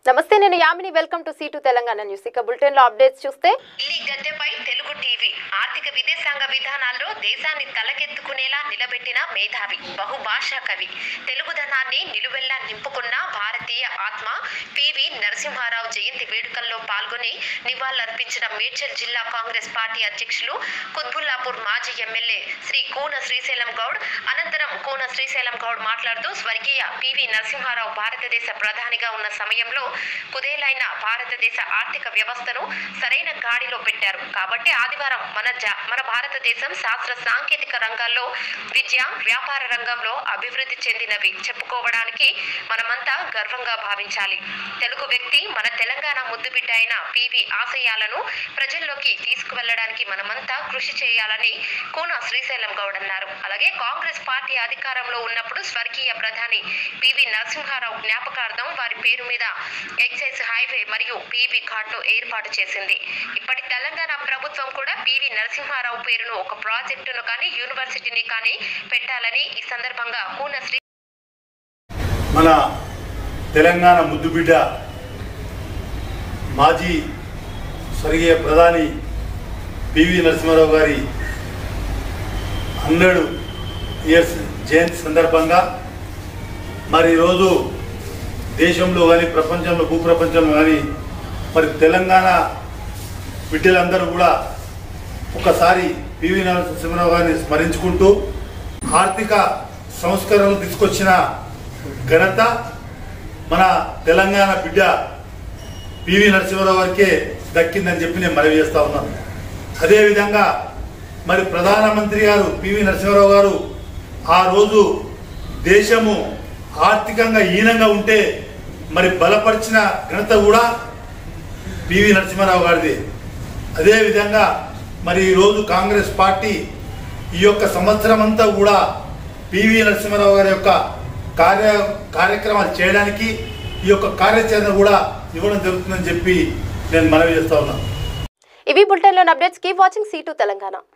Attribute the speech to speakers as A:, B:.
A: నమస్తే నేను Yamini welcome to C two Telangana news ఇక బులెటిన్ లో అప్డేట్స్ చూస్తే
B: ఢిల్లీ గద్దెపై తెలుగు టీవీ ఆర్థిక విదేశాంగ విధానాల్లో దేశాన్ని తలకెత్తుకునేలా నిలబెట్టిన మేధావి బహుభాషా కవి తెలుగుదనాన్ని నిలువెల్లా నింపుకున్న భారతీయ ఆత్మ పివి నరసింహారావు జయంతి వేడుకల్లో పాల్గొని నివాళులర్పించిన మేడ్చల్ జిల్లా కాంగ్రెస్ పార్టీ అధ్యక్షులు కుత్బుల్లాపూర్ మాజీ ఎమ్మెల్యే శ్రీ కూన శ్రీశైలం గౌడ్ అనంతరం కూన శ్రీశైలం గౌడ్ మాట్లాడుతూ స్వర్గీయ పివి నరసింహారావు భారతదేశ ప్రధానిగా ఉన్న సమయంలో కుదేలైన భారతదేశ ఆర్థిక వ్యవస్థను సరైన గాడిలో పెట్టారు కాబట్టి ఆదివారం మన జా- మన భారతదేశం శాస్త్ర సాంకేతిక రంగాల్లో విద్య వ్యాపార రంగంలో అభివృద్ధి చెందినవి చెప్పుకోవడానికి మనమంతా గర్వంగా భావించాలి తెలుగు వ్యక్తి మన తెలంగాణ ముద్దుబిడ్డ అయిన పివి ఆశయాలను ప్రజల్లోకి తీసుకువెళ్ళడానికి మనమంతా కృషి చేయాలని కూన శ్రీశైలం గౌడ్ అన్నారు అలాగే కాంగ్రెస్ పార్టీ అధికారంలో ఉన్నప్పుడు స్వర్గీయ ప్రధాని పివి నరసింహారావు జ్ఞాపకార్థం వారి పేరు మీద ఎక్సైజ్ హైవే మరియు పివి ఘాట్ను ఏర్పాటు చేసింది ఇప్పటి తెలంగాణ ప్రభుత్వం కూడా పివి నరసింహారావు పేరును ఒక ప్రాజెక్టును కానీ యూనివర్సిటీని కానీ పెట్టాలని ఈ సందర్భంగా కూన శ్రీ
C: మన తెలంగాణ ముద్దుబిడ్డ మాజీ స్వర్గీయ ప్రధాని పివి నరసింహారావు గారి హండ్రెడ్ ఇయర్స్ జయంతి సందర్భంగా మరి ఈరోజు దేశంలో కానీ ప్రపంచంలో భూప్రపంచంలో కానీ మరి తెలంగాణ బిడ్డలందరూ కూడా ఒకసారి పివి నరసింహారావు గారిని స్మరించుకుంటూ ఆర్థిక సంస్కరణలు తీసుకొచ్చిన ఘనత మన తెలంగాణ బిడ్డ పివి నరసింహారావు గారికే దక్కిందని చెప్పి నేను మనవి చేస్తా ఉన్నాను అదేవిధంగా మరి ప్రధానమంత్రి గారు పివి నరసింహారావు గారు ఆ రోజు దేశము ఆర్థికంగా హీనంగా ఉంటే మరి బలపరిచిన ఘనత కూడా పివి నరసింహారావు గారిది అదేవిధంగా మరి ఈరోజు కాంగ్రెస్ పార్టీ ఈ యొక్క సంవత్సరం అంతా కూడా పివి నరసింహారావు గారి యొక్క కార్య కార్యక్రమాలు చేయడానికి ఈ యొక్క కార్యాచరణ కూడా ఇవ్వడం జరుగుతుందని చెప్పి నేను మనవి చేస్తా ఉన్నాను
A: ఇవి బులెటిన్ లో updates keep watching C two Telangana